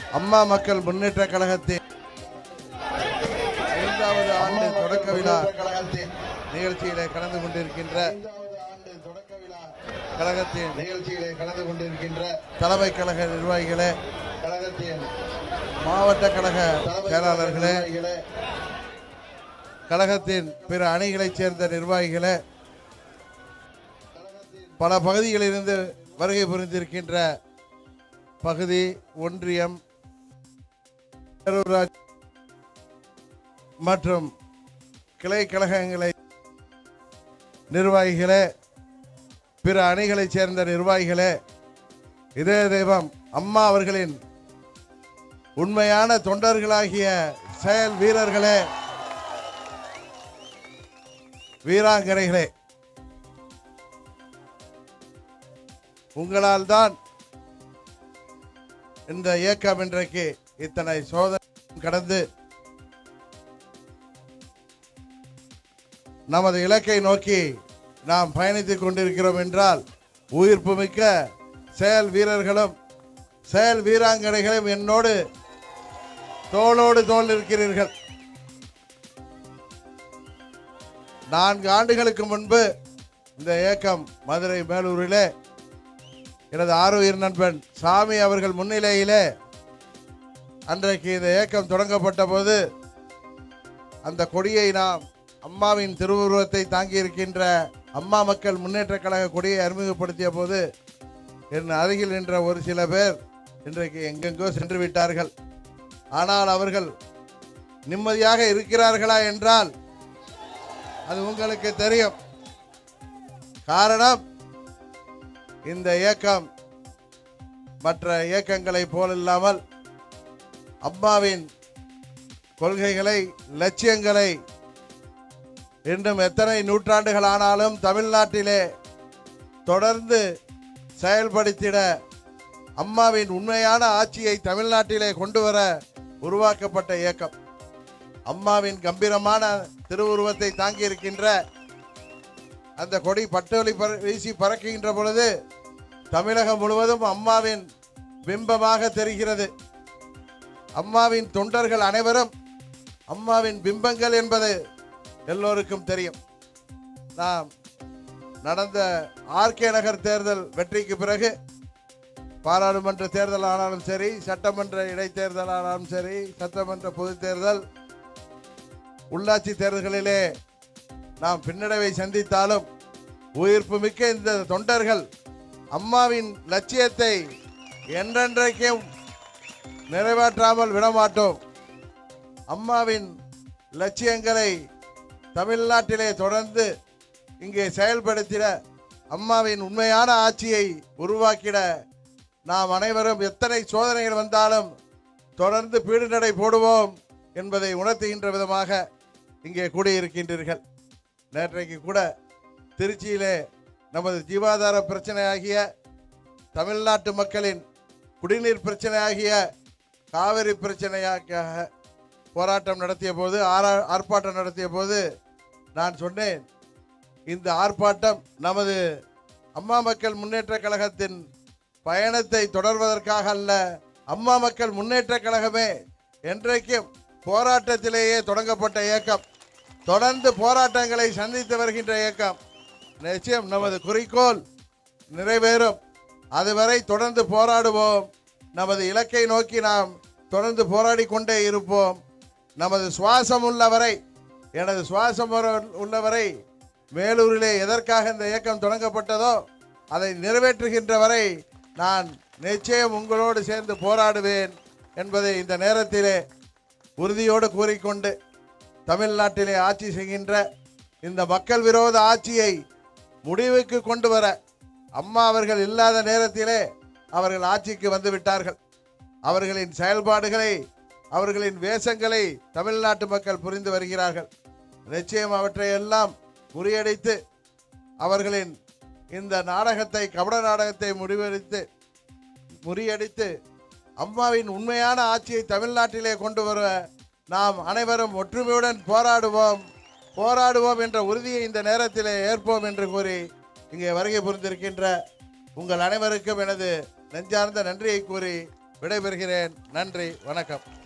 அம்மா மக்கள் முன்னேற்ற கழகத்தின் ஐந்தாவது ஆண்டு தொடக்க விழா கழகத்தின் நிகழ்ச்சியிலே கலந்து கொண்டிருக்கின்ற ஐந்தாவது ஆண்டு தொடக்க விழா கழகத்தின் நிகழ்ச்சியிலே கலந்து கொண்டிருக்கின்ற தலைமை கழக நிர்வாகிகளே கழகத்தின் மாவட்ட கழக தலைமை செயலாளர்களே நிர்வாகிகளே, கழகத்தின் பிற அணிகளைச் சேர்ந்த நிர்வாகிகளே பல பகுதிகளிலிருந்து வருகை புரிந்திருக்கின்ற பகுதி ஒன்றியம் பேரூராட்சி மற்றும் கிளை கழகங்களை நிர்வாகிகளே பிற அணிகளைச் சேர்ந்த நிர்வாகிகளே இதய தெய்வம் அம்மா அவர்களின் உண்மையான தொண்டர்களாகிய செயல் வீரர்களே வீராங்கனைகளே உங்களால் தான் இந்த இயக்கம் இன்றைக்கு இத்தனை சோதனை கடந்து நமது இலக்கை நோக்கி நாம் பயணித்துக் கொண்டிருக்கிறோம் என்றால் உயிர்ப்புமிக்க செயல் வீரர்களும் செயல் வீராங்கனைகளும் என்னோடு தோளோடு தோள் இருக்கிறீர்கள் நான்கு ஆண்டுகளுக்கு முன்பு இந்த இயக்கம் மதுரை மேலூரிலே எனது ஆரோக்கிய நண்பன் சாமி அவர்கள் முன்னிலையிலே அன்றைக்கு இந்த இயக்கம் தொடங்கப்பட்ட போது அந்த கொடியை நாம் அம்மாவின் திருவுருவத்தை தாங்கி இருக்கின்ற அம்மா மக்கள் முன்னேற்ற கழக கொடியை அறிமுகப்படுத்திய போது என் அருகில் நின்ற ஒரு சில பேர் இன்றைக்கு எங்கெங்கோ சென்று விட்டார்கள் ஆனால் அவர்கள் நிம்மதியாக இருக்கிறார்களா என்றால் அது உங்களுக்கு தெரியும் காரணம் இந்த இயக்கம் மற்ற இயக்கங்களை போலில்லாமல் அம்மாவின் கொள்கைகளை லட்சியங்களை இன்னும் எத்தனை நூற்றாண்டுகள் ஆனாலும் தமிழ்நாட்டிலே தொடர்ந்து செயல்படுத்திட அம்மாவின் உண்மையான ஆட்சியை தமிழ்நாட்டிலே கொண்டு வர உருவாக்கப்பட்ட இயக்கம் அம்மாவின் கம்பீரமான திருவுருவத்தை தாங்கி இருக்கின்ற அந்த கொடி பட்டொலி பற- வீசி பறக்குகின்ற பொழுது தமிழகம் முழுவதும் அம்மாவின் பிம்பமாக தெரிகிறது அம்மாவின் தொண்டர்கள் அனைவரும் அம்மாவின் பிம்பங்கள் என்பது எல்லோருக்கும் தெரியும் நாம் நடந்த ஆர்கே நகர் தேர்தல் வெற்றிக்கு பிறகு பாராளுமன்ற தேர்தல் ஆனாலும் சரி சட்டமன்ற இடைத்தேர்தல் ஆனாலும் சரி சட்டமன்ற பொதுத் தேர்தல் உள்ளாட்சி தேர்தல்களிலே நாம் பின்னடைவை சந்தித்தாலும் உயிர்ப்பு மிக்க இந்த தொண்டர்கள் அம்மாவின் லட்சியத்தை என்றென்றைக்கும் நிறைவேற்றாமல் விடமாட்டோம் அம்மாவின் லட்சியங்களை தமிழ்நாட்டிலே தொடர்ந்து இங்கே செயல்படுத்திட அம்மாவின் உண்மையான ஆட்சியை உருவாக்கிட நாம் அனைவரும் எத்தனை சோதனைகள் வந்தாலும் தொடர்ந்து பீடுநடை போடுவோம் என்பதை உணர்த்துகின்ற விதமாக இங்கே கூடியிருக்கின்றீர்கள் நேற்றைக்கு கூட திருச்சியிலே நமது ஜீவாதார பிரச்சனையாகிய தமிழ்நாட்டு மக்களின் குடிநீர் பிரச்சனையாகிய காவிரி பிரச்சனையாக போராட்டம் நடத்திய போது ஆரா- ஆர்ப்பாட்டம் நடத்திய போது நான் சொன்னேன் இந்த ஆர்ப்பாட்டம் நமது அம்மா மக்கள் முன்னேற்ற கழகத்தின் பயணத்தை தொடர்வதற்காக அல்ல அம்மா மக்கள் முன்னேற்ற கழகமே என்றைக்கும் போராட்டத்திலேயே தொடங்கப்பட்ட இயக்கம் தொடர்ந்து போராட்டங்களை சந்தித்து வருகின்ற இயக்கம் நிச்சயம் நமது குறிக்கோள் நிறைவேறும் அதுவரை தொடர்ந்து போராடுவோம் நமது இலக்கை நோக்கி நாம் தொடர்ந்து போராடி கொண்டே இருப்போம் நமது சுவாசம் உள்ளவரை எனது சுவாசம் உற- உள்ளவரை மேலூரிலே எதற்காக இந்த இயக்கம் தொடங்கப்பட்டதோ அதை நிறைவேற்றுகின்ற வரை நான் நிச்சயம் உங்களோடு சேர்ந்து போராடுவேன் என்பதை இந்த நேரத்திலே உறுதியோடு கூறிக்கொண்டு தமிழ்நாட்டிலே ஆட்சி செய்கின்ற இந்த மக்கள் விரோத ஆட்சியை முடிவுக்கு கொண்டு வர அம்மா அவர்கள் இல்லாத நேரத்திலே அவர்கள் ஆட்சிக்கு வந்து விட்டார்கள் அவர்களின் செயல்பாடுகளை அவர்களின் வேஷங்களை தமிழ்நாட்டு மக்கள் புரிந்து வருகிறார்கள் நிச்சயம் அவற்றை எல்லாம் முறியடித்து அவர்களின் இந்த நாடகத்தை கபட நாடகத்தை முடிவெடுத்து முறியடித்து அம்மாவின் உண்மையான ஆட்சியை தமிழ்நாட்டிலே கொண்டு வர நாம் அனைவரும் ஒற்றுமையுடன் போராடுவோம் போராடுவோம் என்ற உறுதியை இந்த நேரத்திலே ஏற்போம் என்று கூறி இங்கே வருகை புரிந்திருக்கின்ற உங்கள் அனைவருக்கும் எனது நெஞ்சார்ந்த நன்றியை கூறி விடைபெறுகிறேன் நன்றி வணக்கம்